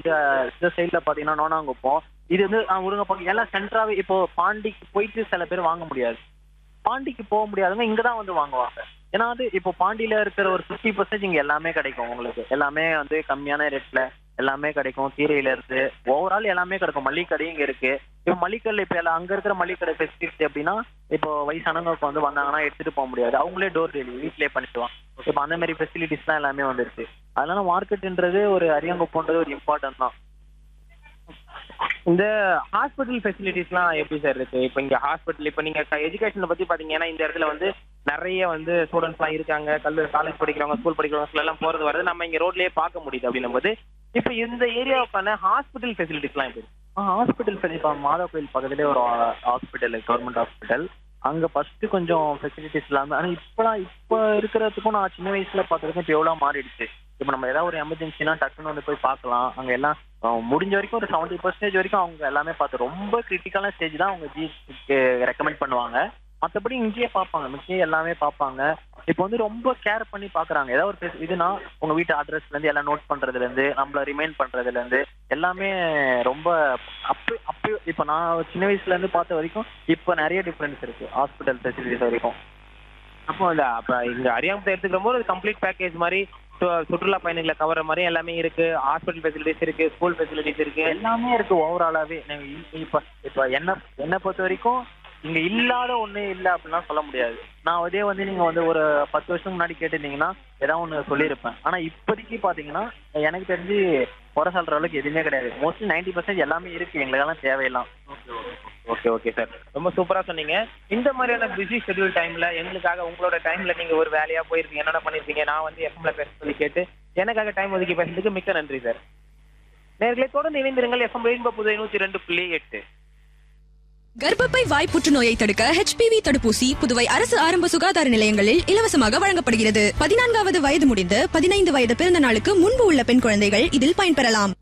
இந்த இந்த சைடுல பாத்தீங்கன்னா நோனாங்குப்பம் இது வந்து ஆ, முருங்கப்பாக்கம் எல்லாம் சென்ட்ராவே இப்போ பாண்டிக்கு போயிட்டு சில பேர் வாங்க முடியாது பாண்டிக்கு போக முடியாதவங்க இங்க தான் வந்து வாங்குவாங்க ஏன்னா வந்து இப்போ பாண்டியில இருக்கிற ஒரு ஃபிஃப்டி பர்சன்ட் இங்க எல்லாமே கிடைக்கும் உங்களுக்கு எல்லாமே வந்து கம்மியான ரேட்ல எல்லாமே கிடைக்கும் கீரையில இருந்து ஓவரால் எல்லாமே கிடைக்கும் மளிகை கடையும் இங்க இருக்கு இப்போ மளிகைல இப்ப எல்லாம் அங்க இருக்கிற மளிகை கடை ஃபெசிலிட்டி அப்படின்னா இப்போ வயசானவங்க வந்து வந்தாங்கன்னா எடுத்துட்டு போக முடியாது அவங்களே டோர் டெலிவரி வீட்லயே பண்ணிடுவாங்க இப்போ அந்த மாதிரி ஃபெசிலிட்டிஸ்லாம் எல்லாமே வந்துருச்சு அதனால மார்க்கெட்ன்றது ஒரு அரியங்குப்பம்ன்றது ஒரு இம்பார்ட்டன்ட் தான் இந்த ஹாஸ்பிட்டல் ஃபெசிலிட்டிஸ்லாம் எப்படி சார் இருக்கு இப்போ இங்க ஹாஸ்பிட்டல் இப்போ நீங்க எஜுகேஷனை பத்தி பாத்தீங்கன்னா இந்த இடத்துல வந்து நிறைய வந்து ஸ்டூடெண்ட்ஸ்லாம் இருக்காங்க கல்லூரி காலேஜ் படிக்கிறவங்க ஸ்கூல் படிக்கிறவங்க எல்லாம் போறது வருது நம்ம இங்க ரோட்லயே பார்க்க முடியுது அப்படின்னும் போது இப்போ இந்த ஏரியாவுக்கான ஹாஸ்பிட்டல் ஃபெசிலிட்டிஸ்லாம் எப்படி இருக்கு? ஹாஸ்பிட்டல் இப்போ மாதா கோயில் பக்கத்துலேயே ஒரு ஹாஸ்பிட்டல் கவர்மெண்ட் ஹாஸ்பிட்டல் அங்க ஃபர்ஸ்ட் கொஞ்சம் ஃபெசிலிட்டிஸ் இல்லாம ஆனா இப்பலாம் இப்போ இருக்கிறதுக்கும் நான் சின்ன வயசுல பார்த்ததுக்கும் இப்போ எவ்வளோ மாறிடுச்சு இப்போ நம்ம ஏதாவது ஒரு எமர்ஜென்சினா டக்குன்னு வந்து போய் பார்க்கலாம் அங்க எல்லாம் அஹ், முடிஞ்ச வரைக்கும் ஒரு செவன்ட்டி பர்சன்டேஜ் வரைக்கும் அவங்க எல்லாமே பார்த்து ரொம்ப கிரிட்டிக்கலான ஸ்டேஜ் தான் அவங்க ஜிஎஸ்டிக்கு ரெக்கமெண்ட் பண்ணுவாங்க மற்றபடி இங்கேயே பார்ப்பாங்க மிச்சம் எல்லாமே பார்ப்பாங்க இப்போ வந்து ரொம்ப கேர் பண்ணி பார்க்கறாங்க ஏதாவது ஒரு face- இதுனா உங்க வீட்டு அட்ரஸ்ல இருந்து எல்லாம் நோட் பண்றதுல இருந்து நம்மள ரிமைண்ட் பண்றதுல இருந்து எல்லாமே ரொம்ப அப்போ அப்போ இப்போ நான் சின்ன வயசுல இருந்து பார்த்த வரைக்கும் இப்போ நிறைய டிஃபரன்ஸ் இருக்கு ஹாஸ்பிட்டல் ஃபெசிலிட்டிஸ் வரைக்கும் அப்போ இந்த அப்ப இங்க அரியாமத்தை எடுத்துக்கிற போது கம்ப்ளீட் பேக்கேஜ் மாதிரி சு- சுற்றுலா பயணிகளை கவர மாதிரி எல்லாமே இருக்கு ஹாஸ்பிட்டல் ஃபெசிலிட்டிஸ் இருக்கு ஸ்கூல் ஃபெசிலிட்டிஸ் இருக்கு எல்லாமே இருக்கு ஓவராலாவே நீங்க இ- இப்ப இப்ப என்ன என்ன பொறுத்த வரைக்கும் இங்க இல்லாத ஒண்ணு இல்ல அப்படிலாம் சொல்ல முடியாது நான் அதே வந்து நீங்க வந்து ஒரு பத்து வருஷம் முன்னாடி கேட்டிருந்தீங்கன்னா ஏதாவது ஒண்ணு சொல்லியிருப்பேன் ஆனா இப்போதைக்கு பாத்தீங்கன்னா எனக்கு தெரிஞ்சு குறை சொல்ற அளவுக்கு எதுவுமே கிடையாது மோஸ்ட்லி நைன்டி பர்சன்ட் எல்லாமே இருக்கு எங்களுக்கெல்லாம் தேவையெல்லாம் ஓகே ஓகே சார் ரொம்ப சூப்பரா சொன்னீங்க இந்த மாதிரியான பிஸி ஷெட்யூல் டைம்ல எங்களுக்காக உங்களோட டைம்ல நீங்க ஒரு வேலையா போயிருக்கீங்க என்னென்ன பண்ணிருக்கீங்க நான் வந்து எஃப்எம்ல பேச சொல்லி கேட்டு எனக்காக டைம் ஒதுக்கி பேசுறதுக்கு மிக்க நன்றி சார் நேர்களை தொடர்ந்து இணைந்திருங்கள் எஃப்எம் ரெயின்போ புதுவை நூத்தி ரெண்டு புள்ளி எட்டு கர்ப்பப்பை வாய் புற்றுநோயை தடுக்க ஹெச்பிவி தடுப்பூசி புதுவை அரசு ஆரம்ப சுகாதார நிலையங்களில் இலவசமாக வழங்கப்படுகிறது பதினான்காவது வயது முடிந்து பதினைந்து வயது பிறந்த நாளுக்கு முன்பு உள்ள பெண் குழந்தைகள் இதில் பயன்பெறலாம்